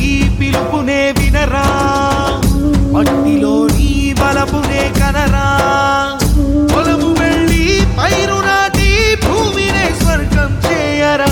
పిలుపునే వినరా మట్టిలో నీ బలపునే కనరా పొలము వెళ్ళి పైరు నాటి భూమినే స్వర్గం చేయరా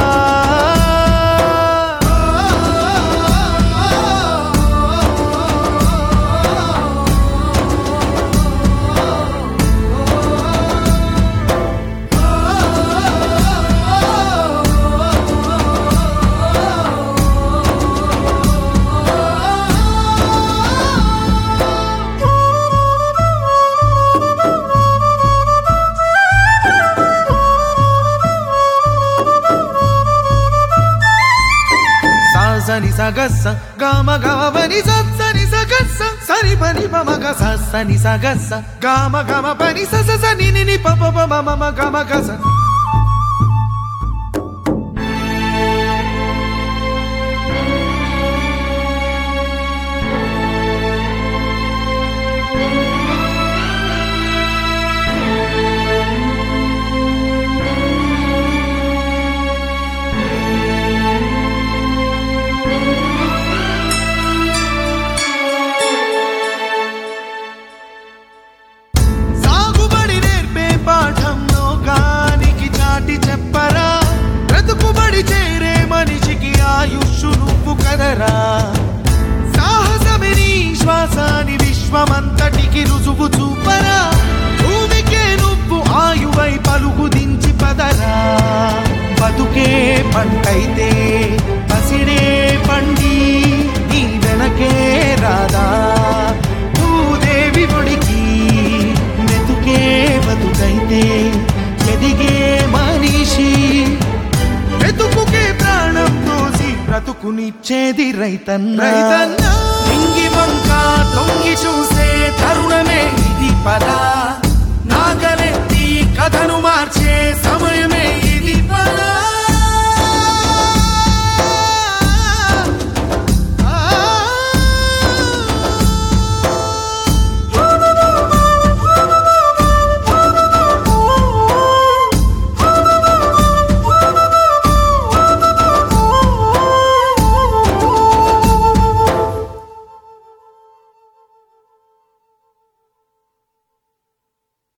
సాసని సగస్స గామ గామని సని సగస్స సని పని పమగ సని సగస్స గామ గమ పని సస సని ని పప పమ మమ గమ గస సాగుబడి నేర్పే పాఠం లోకానికి చాటి చెప్పరా బ్రతుకుబడి చేరే మనిషికి ఆయుష్షు నువ్వు కదరా సాహసమే నీ శ్వాసాని విశ్వమంతటికి రుజువు చూపరా భూమికే నువ్వు ఆయువై పలుకు దించి పదరా బతుకే పంటైతే పసిడే పండి నీ వెనకే రాదా భూదేవి ఒడికి మెతుకే బతుకైతే ఎదిగే మనిషి వెతుకుకే ప్రాణం తోసి బ్రతుకునిచ్చేది రైతన్న రైతన్నా